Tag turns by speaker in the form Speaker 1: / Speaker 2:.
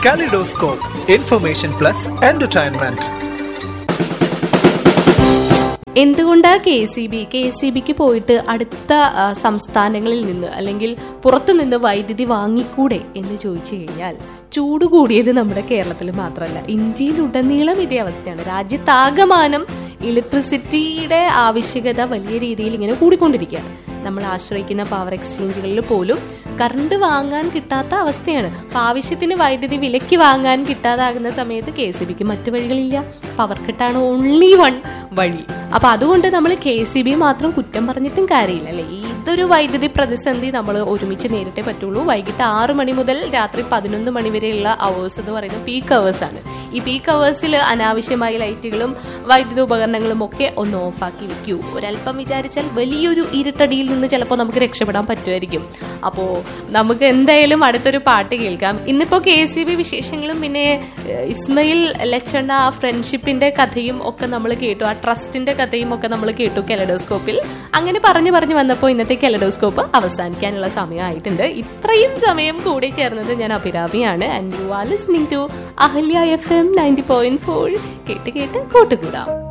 Speaker 1: Kaleidoscope, information plus entertainment.
Speaker 2: എന്തുകൊണ്ടാ K C B K C ബിക്ക് പോയിട്ട് അടുത്ത ആ, സംസ്ഥാനങ്ങളിൽ നിന്ന് അല്ലെങ്കിൽ പുറത്തു നിന്ന് വൈദ്യുതി വാങ്ങിക്കൂടെ എന്ന് ചോദിച്ചു കഴിഞ്ഞാൽ ചൂട് കൂടിയത് നമ്മുടെ കേരളത്തിൽ മാത്രമല്ല ഇന്ത്യയിലുടനീളം ഇതേ അവസ്ഥയാണ് രാജ്യത്താകമാനം ഇലക്ട്രിസിറ്റിയുടെ ആവശ്യകത വലിയ രീതിയിൽ ഇങ്ങനെ കൂടിക്കൊണ്ടിരിക്കുകയാണ് നമ്മൾ ആശ്രയിക്കുന്ന പവർ എക്സ്ചേഞ്ചുകളിൽ പോലും കറണ്ട് വാങ്ങാൻ കിട്ടാത്ത അവസ്ഥയാണ് അപ്പൊ ആവശ്യത്തിന് വൈദ്യുതി വിലയ്ക്ക് വാങ്ങാൻ കിട്ടാതാകുന്ന സമയത്ത് കെ സി ബിക്ക് മറ്റു വഴികളില്ല പവർ കട്ടാണ് ഓൺലി വൺ വഴി അപ്പൊ അതുകൊണ്ട് നമ്മൾ കെ സി ബി മാത്രം കുറ്റം പറഞ്ഞിട്ടും കാര്യമില്ല അല്ലെ ഇതൊരു വൈദ്യുതി പ്രതിസന്ധി നമ്മൾ ഒരുമിച്ച് നേരിട്ടേ പറ്റുള്ളൂ വൈകിട്ട് ആറ് മണി മുതൽ രാത്രി പതിനൊന്ന് മണി വരെയുള്ള അവേഴ്സ് എന്ന് പറയുന്നത് പീക്ക് അവേഴ്സ് ആണ് ഈ പീക്ക് അവേഴ്സിൽ അനാവശ്യമായ ലൈറ്റുകളും വൈദ്യുത ഉപകരണങ്ങളും ഒക്കെ ഒന്ന് ഓഫാക്കി വെക്കൂ ഒരല്പം വിചാരിച്ചാൽ വലിയൊരു ഇരുട്ടടിയിൽ നിന്ന് ചിലപ്പോൾ നമുക്ക് രക്ഷപ്പെടാൻ പറ്റുമായിരിക്കും അപ്പോൾ നമുക്ക് എന്തായാലും അടുത്തൊരു പാട്ട് കേൾക്കാം ഇന്നിപ്പോ കെ സി ബി വിശേഷങ്ങളും പിന്നെ ഏഹ്, ഇസ്മയിൽ ലച്ചണ്ണ ആ ഫ്രണ്ട്ഷിപ്പിന്റെ കഥയും ഒക്കെ നമ്മൾ കേട്ടു ആ ട്രസ്റ്റിന്റെ കഥയും ഒക്കെ നമ്മൾ കേട്ടു കെലഡോസ്കോപ്പിൽ അങ്ങനെ പറഞ്ഞു പറഞ്ഞു വന്നപ്പോൾ ഇന്നത്തെ കെലഡോസ്കോപ്പ് അവസാനിക്കാനുള്ള സമയമായിട്ടുണ്ട് ഇത്രയും സമയം കൂടി ചേർന്നത് ഞാൻ അഭിരാമിയാണ് and you are listening to Ahalya F M ninety point four കേട്ട് കേട്ട് കൂട്ടുകൂടാം